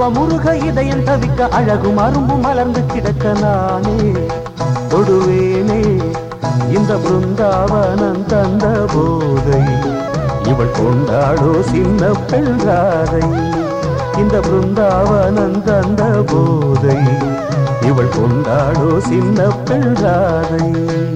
முருக இதயம் தவிக்க அழகும் அரும்பும் மலர்ந்து கிடக்க நானே தொடுவேனே இந்த பிருந்தாவனம் தந்த போதை இவள் கொண்டாடோ சின்ன பெண்காரை இந்த பிருந்தாவனம் தந்த போதை இவள் கொண்டாடோ சின்ன பெண்காரை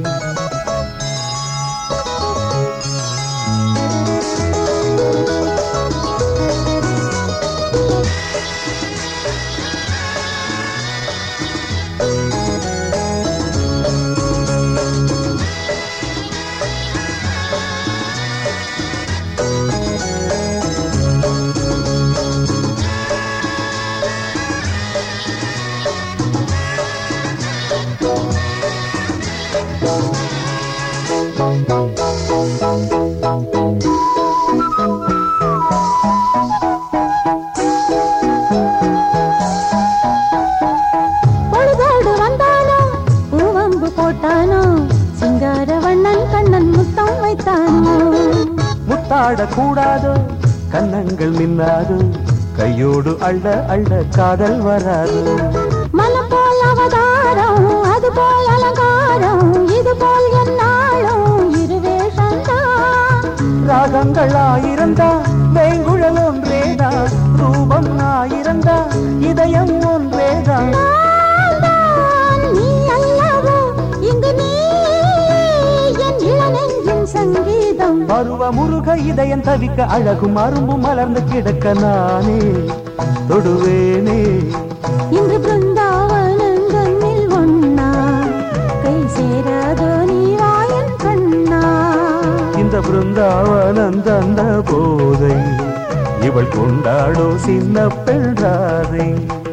பொழுதோடு வந்தானோ பூவம்பு போட்டானோ சிங்கார வண்ணன் கண்ணன் முத்தம் வைத்தானோ முத்தாட கூடாதோ கன்னங்கள் மின்னாதோ கையோடு அள்ள அள்ள காதல் வராது மலம் போல் அவதாரம் அது போல் அலங்காரம் இது போல் என்னாலும் இருவேஷந்தான் ராகங்கள் ஆயிரந்தா வேங்குழல் ஒன்றேதா ரூபம் ஆயிரந்தா இதயம் ஒன்றேதான் நான் நீ அல்லவோ இங்கு நீ என் இளநெஞ்சின் சங்கீதம் பருவ முருக இதயம் தவிக்க அழகும் அரும்பும் மலர்ந்து கிடக்க நானே தொடுவேனே இன்று பிருந்தாவனங்களில் ஒன்னா கை சேராதோ நீ வாயன் கண்ணா இந்த பிருந்தாவனம் தந்த போதை இவள் கொண்டாடோ சின்ன பெண்றாதை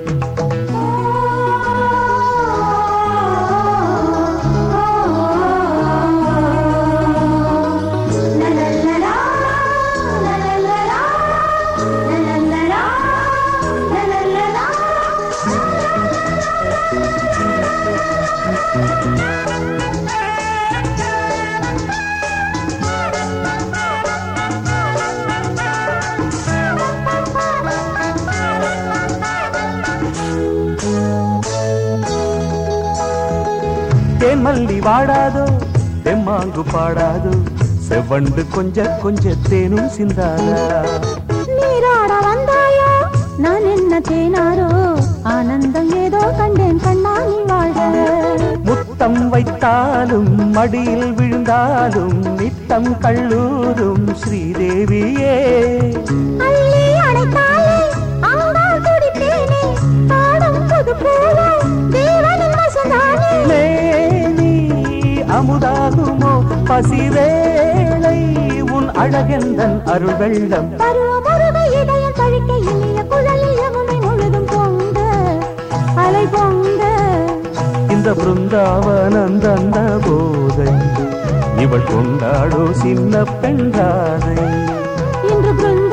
தேன்மல்லி வாடாதோ தெம்மாங்கு பாடாதோ செவ்வண்டு கொஞ்ச கொஞ்ச தேனும் சிந்தாதா நீராட வந்தாயோ நான் என்ன தேனாரோ ஆனந்தம் ஏதோ கண்டேன் கண்ணா நீ வாழ்க முத்தம் வைத்தாலும் மடியில் விழுந்தாலும் நித்தம் கல்லூரும் ஸ்ரீதேவியே அள்ளி அணைத்தாலே ஆண்டாள் துடித்தேனே பாடும் புது பூவே தேவனின் வசந்தானே மேனி அமுதாகுமோ பசிவேளை உன் அழகெந்தன் அருள் வெள்ளம் பருவ முருக இதயம் தழிக்க இனிய குழலில் யமுனை முழுதும் பொங்க அலை பொங்க இந்த பிருந்தாவனம் தந்த போதை இவள் கொண்டாடோ சின்ன பெண்காரை இன்று பிருந்த